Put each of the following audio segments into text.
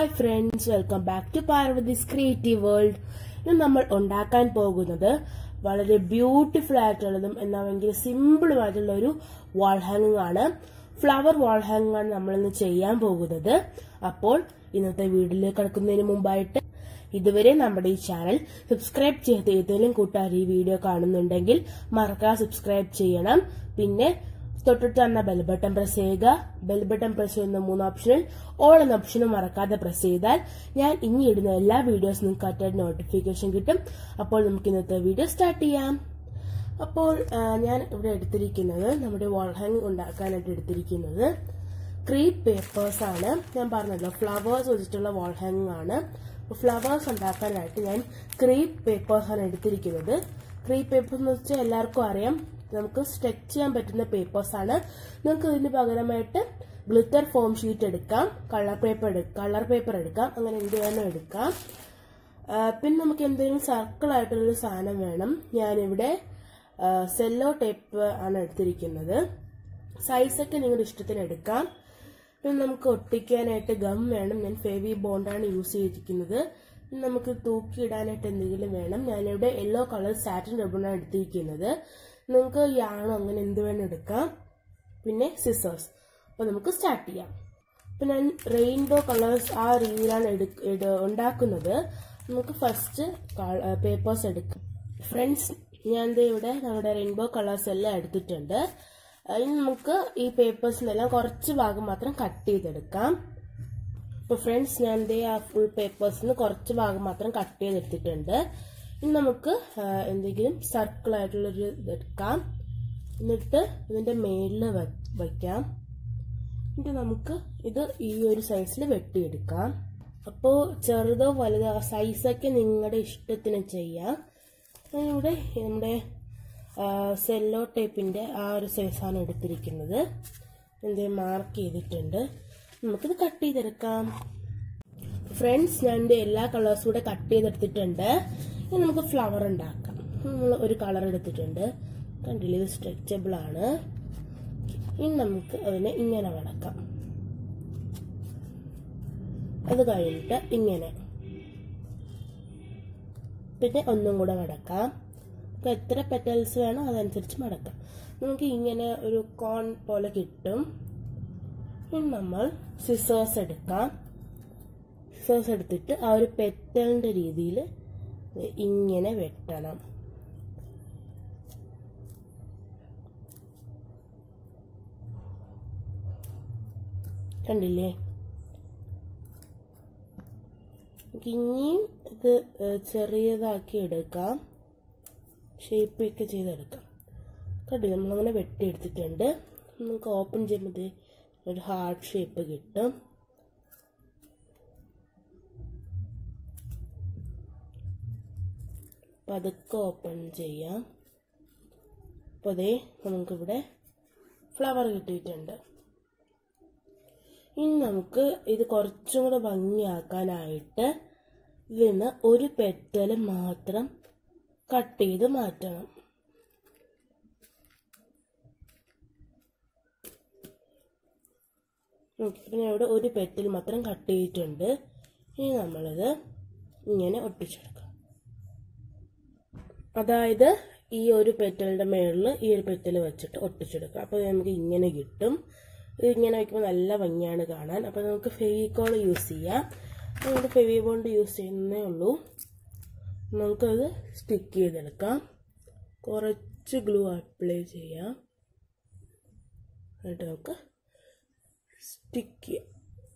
hi friends welcome back to Parvathi's creative world ഇന്ന് നമ്മൾ ഉണ്ടാക്കാൻ പോകുന്നത് വളരെ ബ്യൂട്ടിഫുൾ ആയിട്ടുള്ളതും എന്നാൽ ഭയങ്കര സിമ്പിളും ആയിട്ടുള്ള ഒരു വാൾ ഹാങ്ങിങ് ആണ് ഫ്ലവർ വാൾ ഹാങ്ങിങ് ആണ് നമ്മൾ ഇന്ന് ചെയ്യാൻ പോകുന്നത് അപ്പോൾ ഇന്നത്തെ വീഡിയോയിലേക്ക് കിടക്കുന്നതിന് മുമ്പായിട്ട് ഇതുവരെ നമ്മുടെ ഈ ചാനൽ സബ്സ്ക്രൈബ് ചെയ്ത് ഏതെങ്കിലും കൂട്ടുകാർ ഈ വീഡിയോ കാണുന്നുണ്ടെങ്കിൽ മറക്കാതെ സബ്സ്ക്രൈബ് ചെയ്യണം പിന്നെ തൊട്ടിട്ട് തന്ന ബെൽ ബട്ടൺ പ്രസ് ചെയ്യുക ബെൽ ബട്ടൺ പ്രസ് ചെയ്യുന്ന മൂന്ന് ഓപ്ഷനിൽ ഓൾ എന്ന ഓപ്ഷനും മറക്കാതെ പ്രസ് ചെയ്താൽ ഞാൻ ഇനി ഇടുന്ന എല്ലാ വീഡിയോസ് നിങ്ങൾക്ക് അറ്റായിട്ട് നോട്ടിഫിക്കേഷൻ കിട്ടും അപ്പോൾ നമുക്ക് ഇന്നത്തെ വീഡിയോ സ്റ്റാർട്ട് ചെയ്യാം അപ്പോൾ ആ, ഞാൻ ഇവിടെ എടുത്തിരിക്കുന്നത് നമ്മുടെ വാൾ ഹാങ് ഉണ്ടാക്കാനായിട്ട് എടുത്തിരിക്കുന്നത് ക്രീപ്പ് പേപ്പേഴ്സ് ആണ് ഞാൻ പറഞ്ഞല്ലോ ഫ്ലവേഴ്സ് വെച്ചിട്ടുള്ള വാൾ ഹാങ്ങിങ് ആണ് ഫ്ലവേഴ്സ് ഉണ്ടാക്കാനായിട്ട് ഞാൻ ക്രീപ്പ് പേപ്പേഴ്സ് ആണ് എടുത്തിരിക്കുന്നത് ക്രീപ്പ് പേപ്പേഴ്സ് എന്ന് വെച്ചാൽ എല്ലാവർക്കും അറിയാം നമുക്ക് സ്ട്രെച്ച് ചെയ്യാൻ പറ്റുന്ന പേപ്പേഴ്സ് ആണ് നിങ്ങൾക്ക് ഇതിന് പകരമായിട്ട് ഗ്ലിറ്റർ ഫോം ഷീറ്റ് എടുക്കാം കളർ പേപ്പർ എടുക്കാം കളർ പേപ്പർ എടുക്കാം അങ്ങനെ എന്ത് വേണം എടുക്കാം ആ, പിന്നെ നമുക്ക് എന്തെങ്കിലും സർക്കിൾ ആയിട്ടുള്ളൊരു സാധനം വേണം ഞാനിവിടെ സെല്ലോ ടേപ്പ് ആണ് എടുത്തിരിക്കുന്നത് സൈസൊക്കെ നിങ്ങളുടെ ഇഷ്ടത്തിന് എടുക്കാം പിന്നെ നമുക്ക് ഒട്ടിക്കാനായിട്ട് ഗം വേണം ഞാൻ ഫെവി ബോണ്ടാണ് യൂസ് ചെയ്തിരിക്കുന്നത് പിന്നെ നമുക്ക് തൂക്കിയിടാനായിട്ട് എന്തെങ്കിലും വേണം ഞാനിവിടെ യെല്ലോ കളർ സാറ്റിൻ റബ്ബണാണ് എടുത്തിരിക്കുന്നത് നിങ്ങൾക്ക് യാണോ അങ്ങനെ എന്ത് വേണം എടുക്കാം പിന്നെ സിസേഴ്സ് അപ്പോൾ നമുക്ക് സ്റ്റാർട്ട് ചെയ്യാം അപ്പം ഞാൻ റെയിൻബോ കളേഴ്സ് ആ രീതിയിലാണ് എടുക്ക ഇട- ഉണ്ടാക്കുന്നത് നമുക്ക് ഫസ്റ്റ് പേപ്പേഴ്സ് എടുക്കാം ഫ്രണ്ട്സ് ഞാൻ ദേ ഇവിടെ നമ്മുടെ റെയിൻബോ കളേഴ്സ് എല്ലാം എടുത്തിട്ടുണ്ട് ആ, ഇനി നമുക്ക് ഈ പേപ്പേഴ്സിനെല്ലാം കുറച്ച് ഭാഗം മാത്രം കട്ട് ചെയ്തെടുക്കാം അപ്പോൾ ഫ്രണ്ട്സ് ഞാൻ ദേ ആ ഫുൾ പേപ്പേഴ്സിന് കുറച്ച് ഭാഗം മാത്രം കട്ട് ചെയ്തെടുത്തിട്ടുണ്ട് ഇനി നമുക്ക് ആ, എന്തെങ്കിലും സർക്കിൾ ആയിട്ടുള്ളൊരു ഇതെടുക്കാം എന്നിട്ട് ഇതിന്റെ മേളിൽ വയ്ക്കാം എന്നിട്ട് നമുക്ക് ഇത് ഈ ഒരു സൈസിൽ വെട്ടിയെടുക്കാം അപ്പോൾ ചെറുതോ വലുതോ സൈസൊക്കെ നിങ്ങളുടെ ഇഷ്ടത്തിന് ചെയ്യാം ഇവിടെ നമ്മുടെ സെല്ലോ ടേപ്പിന്റെ ആ ഒരു സൈസാണ് എടുത്തിരിക്കുന്നത് എന്ത് മാർക്ക് ചെയ്തിട്ടുണ്ട് നമുക്കിത് കട്ട് ചെയ്തെടുക്കാം ഫ്രണ്ട്സ് ഞാൻ എൻ്റെ എല്ലാ കളേഴ്സും കൂടെ കട്ട് ചെയ്തെടുത്തിട്ടുണ്ട് ഇനി നമുക്ക് ഫ്ലവർ ഉണ്ടാക്കാം നമ്മൾ ഒരു കളർ എടുത്തിട്ടുണ്ട് കണ്ടില്ലേ ഇത് സ്ട്രെച്ചബിൾ ആണ് ഇനി നമുക്ക് അതിനെ ഇങ്ങനെ വളക്കാം അത് കഴിഞ്ഞിട്ട് ഇങ്ങനെ പിന്നെ ഒന്നും കൂടെ മടക്കാം നമുക്ക് എത്ര പെറ്റൽസ് വേണോ അതനുസരിച്ച് മടക്കാം നമുക്ക് ഇങ്ങനെ ഒരു കോൺ പോലെ കിട്ടും ഇനി നമ്മൾ സിസേഴ്സ് എടുക്കാം സിസേഴ്സ് എടുത്തിട്ട് ആ ഒരു പെറ്റലിന്റെ രീതിയിൽ ഇങ്ങനെ വെട്ടണം കണ്ടില്ലേ നമുക്ക് ഇനിയും ഇത് ഏഹ്, ചെറിയതാക്കി എടുക്കാം ഷേപ്പ് ഒക്കെ ചെയ്തെടുക്കാം കണ്ടില്ലേ നമ്മളങ്ങനെ വെട്ടിയെടുത്തിട്ടുണ്ട് നമുക്ക് ഓപ്പൺ ചെയ്യുമ്പോൾ ഇത് ഒരു ഹാർട്ട് ഷേപ്പ് കിട്ടും പതുക്കെ ഓപ്പൺ ചെയ്യാം അപ്പോൾ അതേ നമുക്കിവിടെ ഫ്ലവർ കിട്ടിയിട്ടുണ്ട് ഇനി നമുക്ക് ഇത് കുറച്ചും കൂടെ ഭംഗിയാക്കാനായിട്ട് ഇതിന്ന് ഒരു പെറ്റൽ മാത്രം കട്ട് ചെയ്ത് മാറ്റണം ഓക്കെ അപ്പം ഞാൻ ഇവിടെ ഒരു പെറ്റൽ മാത്രം കട്ട് ചെയ്തിട്ടുണ്ട് ഇനി നമ്മളിത് ഇങ്ങനെ ഒട്ടിച്ചെടുക്കാം അതായത് ഈ ഒരു പെറ്റലിന്റെ മേളിൽ ഈ ഒരു പെറ്റൽ വെച്ചിട്ട് ഒട്ടിച്ചെടുക്കാം അപ്പോൾ നമുക്ക് ഇങ്ങനെ കിട്ടും ഇത് ഇങ്ങനെ വയ്ക്കുമ്പോൾ നല്ല ഭംഗിയാണ് കാണാൻ അപ്പോൾ നമുക്ക് ഫെവിക്കോൾ യൂസ് ചെയ്യാം നമുക്ക് ഫെവി ബോണ്ട് യൂസ് ചെയ്യുന്നേ ഉള്ളൂ നമുക്കത് സ്റ്റിക്ക് ചെയ്തെടുക്കാം കുറച്ച് ഗ്ലൂ അപ്ലൈ ചെയ്യാം എന്നിട്ട് നമുക്ക് സ്റ്റിക്ക് ചെയ്യാം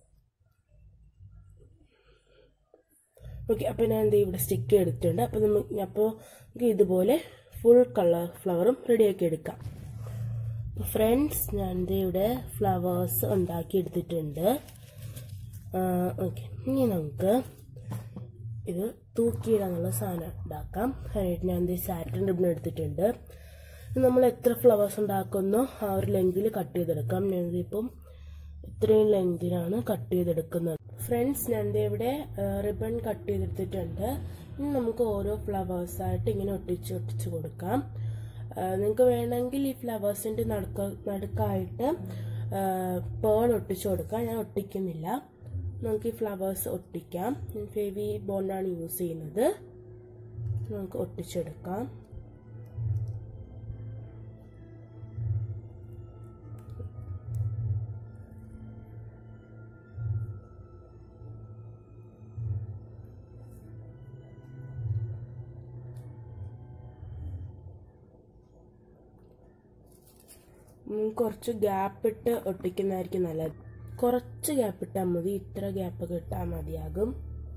ഓക്കെ അപ്പോൾ ഞാൻ ദേ ഇവിടെ സ്റ്റിക്ക് എടുത്തിട്ടുണ്ട് അപ്പോൾ നമുക്ക് അപ്പോൾ നമുക്ക് ഇതുപോലെ ഫുൾ കളർ ഫ്ലവറും റെഡിയാക്കി എടുക്കാം ഫ്രണ്ട്സ് ഞാൻ ദേ ഇവിടെ ഫ്ലവേഴ്സ് ഉണ്ടാക്കി എടുത്തിട്ടുണ്ട് ഓക്കെ ഇനി നമുക്ക് ഇത് തൂക്കിയിടാനുള്ള സാധനം ഉണ്ടാക്കാം അതിനായിട്ട് ഞാൻ ദേ സാറ്റിൻ റിബൺ എടുത്തിട്ടുണ്ട് ഇത് നമ്മൾ എത്ര ഫ്ലവേഴ്സ് ഉണ്ടാക്കുന്നോ ആ ഒരു ലെങ്തിൽ കട്ട് ചെയ്തെടുക്കാം ഞാനിതിപ്പം ഇത്രയും ലെങ്തിനാണ് കട്ട് ചെയ്തെടുക്കുന്നത് ഫ്രണ്ട്സ് ഞാൻ ദേ ഇവിടെ റിബൺ കട്ട് ചെയ്തെടുത്തിട്ടുണ്ട് ഇനി നമുക്ക് ഓരോ ഫ്ലവേഴ്സ് ആയിട്ട് ഇങ്ങനെ ഒട്ടിച്ച് ഒട്ടിച്ച് കൊടുക്കാം നിങ്ങൾക്ക് വേണമെങ്കിൽ ഈ ഫ്ലവേഴ്സിന്റെ നടുക്ക നടുക്കായിട്ട് പേൾ ഒട്ടിച്ചു കൊടുക്കാം ഞാൻ ഒട്ടിക്കുന്നില്ല നമുക്ക് ഈ ഫ്ലവേഴ്സ് ഒട്ടിക്കാം ഞാൻ ഫെവി ബോണ്ടാണ് യൂസ് ചെയ്യുന്നത് നമുക്ക് ഒട്ടിച്ചെടുക്കാം ഉം, കുറച്ച് ഗ്യാപ്പ് ഇട്ട് ഒട്ടിക്കുന്നതായിരിക്കും നല്ലത് കുറച്ച് ഗ്യാപ്പ് ഇട്ടാൽ മതി ഇത്ര ഗ്യാപ്പ് കിട്ടാൽ മതിയാകും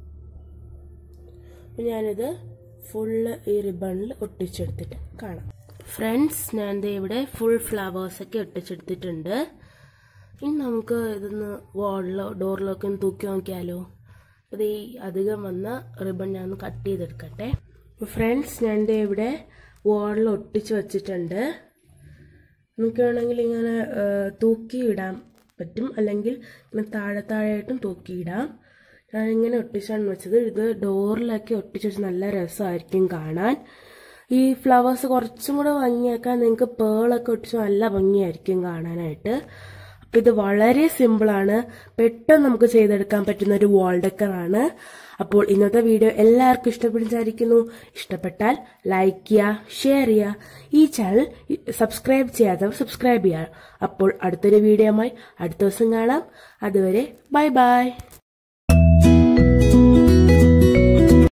അപ്പൊ ഞാനിത് ഫുള്ള് ഈ റിബണിൽ ഒട്ടിച്ചെടുത്തിട്ട് കാണാം ഫ്രണ്ട്സ് ഞാൻ ദേ ഇവിടെ ഫുൾ ഫ്ലവേഴ്സ് ഒക്കെ ഒട്ടിച്ചെടുത്തിട്ടുണ്ട് ഇനി നമുക്ക് ഇതൊന്ന് വാളിലോ ഡോറിലോ ഒക്കെ ഒന്ന് തൂക്കി നോക്കിയാലോ അത് ഈ അധികം വന്ന റിബൺ ഞാൻ ഒന്ന് കട്ട് ചെയ്തെടുക്കട്ടെ ഫ്രണ്ട്സ് ഞാൻ ദേ ഇവിടെ വാളിൽ ഒട്ടിച്ച് വെച്ചിട്ടുണ്ട് നമുക്ക് വേണമെങ്കിൽ ഇങ്ങനെ ആ, തൂക്കിയിടാൻ പറ്റും അല്ലെങ്കിൽ ഇങ്ങനെ താഴെ താഴെയായിട്ടും തൂക്കിയിടാം ഞാനിങ്ങനെ ഒട്ടിച്ചാണ് വെച്ചത് ഇത് ഡോറിലൊക്കെ ഒട്ടിച്ച് വെച്ച് നല്ല രസമായിരിക്കും കാണാൻ ഈ ഫ്ലവേഴ്സ് കുറച്ചും കൂടെ ഭംഗിയാക്കാൻ നിങ്ങൾക്ക് പേളൊക്കെ ഒട്ടിച്ച് നല്ല ഭംഗിയായിരിക്കും കാണാനായിട്ട് അപ്പം ഇത് വളരെ സിമ്പിളാണ് പെട്ടെന്ന് നമുക്ക് ചെയ്തെടുക്കാൻ പറ്റുന്ന ഒരു വാൾ ഡെക്കറാണ് അപ്പോൾ ഇന്നത്തെ വീഡിയോ എല്ലാവർക്കും ഇഷ്ടപ്പെടുന്നതായിരിക്കുന്നു ഇഷ്ടപ്പെട്ടാൽ ലൈക്ക് ചെയ്യുക ഷെയർ ചെയ്യുക ഈ ചാനൽ സബ്സ്ക്രൈബ് ചെയ്യാത്തവർ സബ്സ്ക്രൈബ് ചെയ്യുക അപ്പോൾ അടുത്തൊരു വീഡിയോയുമായി അടുത്ത ദിവസം കാണാം അതുവരെ ബൈ ബൈ